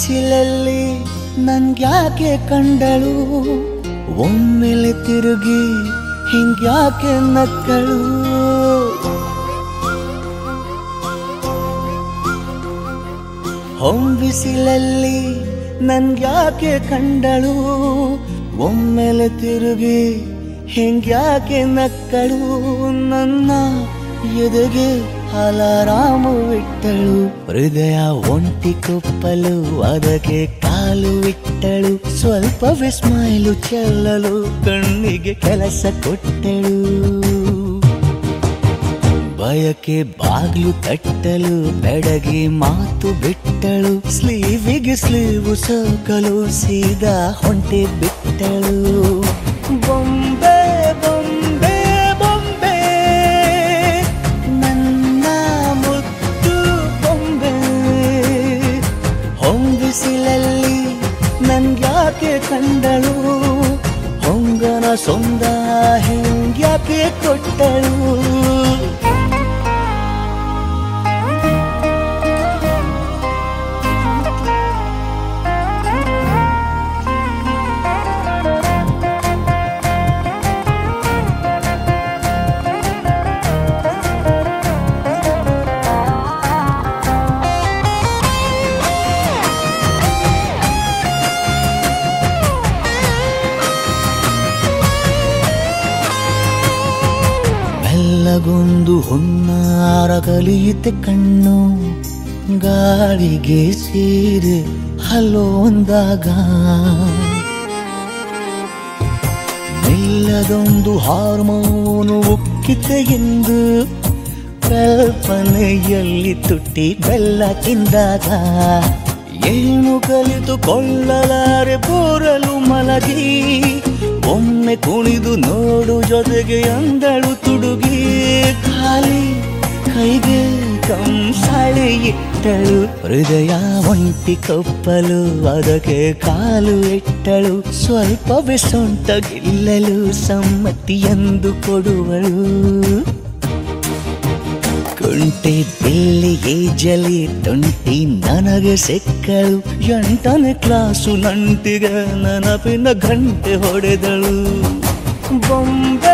ಬಿಸಿಲಲ್ಲಿ ನನ್ಗ್ಯಾಕೆ ಕಂಡಳು ಒಮ್ಮೆಲೆ ತಿರುಗಿ ಹಿಂಗ್ಯಾಕೆ ನಕ್ಕಳು ಹೊಂಬಿಸಿಲಲ್ಲಿ ನನ್ಗ್ಯಾಕೆ ಕಂಡಳು ಒಮ್ಮೆಲೆ ತಿರುಗಿ ಹಿಂಗ್ಯಾಕೆ ನಕ್ಕಳು ನನ್ನ ಎದೆಗೆ ಅಲಾರಾಮು ಇಟ್ಟಳು ಹೃದಯ ಒಂಟಿ ಕೊಪ್ಪಲು ಅದಕ್ಕೆ ಕಾಲು ಇಟ್ಟಳು ಸ್ವಲ್ಪ ವಿಸ್ಮೈಲು ಚೆಲ್ಲಲು ಕಣ್ಣಿಗೆ ಕೆಲಸ ಕೊಟ್ಟಳು ಬಯಕೆ ಬಾಗ್ಲು ತಟ್ಟಲು ಬೆಡಗಿ ಮಾತು ಬಿಟ್ಟಳು ಸ್ಲೀವಿಗೆ ಸ್ಲೀವು ಸೋಕಲು ಸೀದಾ ಹೊಂಟೆ ಬಿಟ್ಟಳು ಬೊಂಬೆ ಬೊಂಬೆ ಬೊಂಬೆ ನನ್ನ ಮುದ್ದು ಬೊಂಬೆ ಹೊಂಬಿಸಿಲಲ್ಲಿ ನನ್ಗ್ಯಾಕೆ ಕಂಡಳು ಹೊಂಗನ ಸೊಂದ ಹೆಂಗ್ಯಾಕೆ ಕೊಟ್ಟಳು ಮೆಲ್ಲಗೊಂದು ಹುನ್ನಾರ ಕಲಿಯುತ್ತೆ ಕಣ್ಣು ಗಾಳಿಗೆ ಸೀರೆ ಹಲೋ ಅಂದಾಗ ಮೆಲ್ಲದೊಂದು ಹಾರ್ಮೋನು ಉಕ್ಕಿತೆ ಎಂದು ಕಲ್ಪನೆಯಲ್ಲಿ ತುಟ್ಟಿ ಬೆಲ್ಲ ತಿಂದಾಗ ಏನು ಕಲಿತುಕೊಳ್ಳಲಾರೆ ಬೋರಲು ಮಲಗಿ ಒಮ್ಮೆ ಕುಣಿದು ನೋಡು ಜೊತೆಗೆ ಅಂದಳು ತುಡುಗಿ ಖಾಲಿ ಕೈಗೆ ಕಂಸಾಳೆ ಇಟ್ಟಳು ಹೃದಯ ಒಂಟಿ ಕಪ್ಪಲು ಅದಕ್ಕೆ ಕಾಲು ಇಟ್ಟಳು ಸ್ವಲ್ಪವೇ ಸೊಂಟ ಗೆಲ್ಲಲು ಸಮ್ಮತಿ ಎಂದು ಕೊಡುವಳು ಕುಂಟೆ ಬಿಲ್ಲಿ ಜಲಿ ತುಂಟಿ ನನಗೆ ಸಿಕ್ಕಳು ಎಂಟನೇ ಕ್ಲಾಸು ನಂಟಿಗೆ ನೆನಪಿನ ಗಂಟೆ ಹೊಡೆದಳು ಬೊಂಬೆ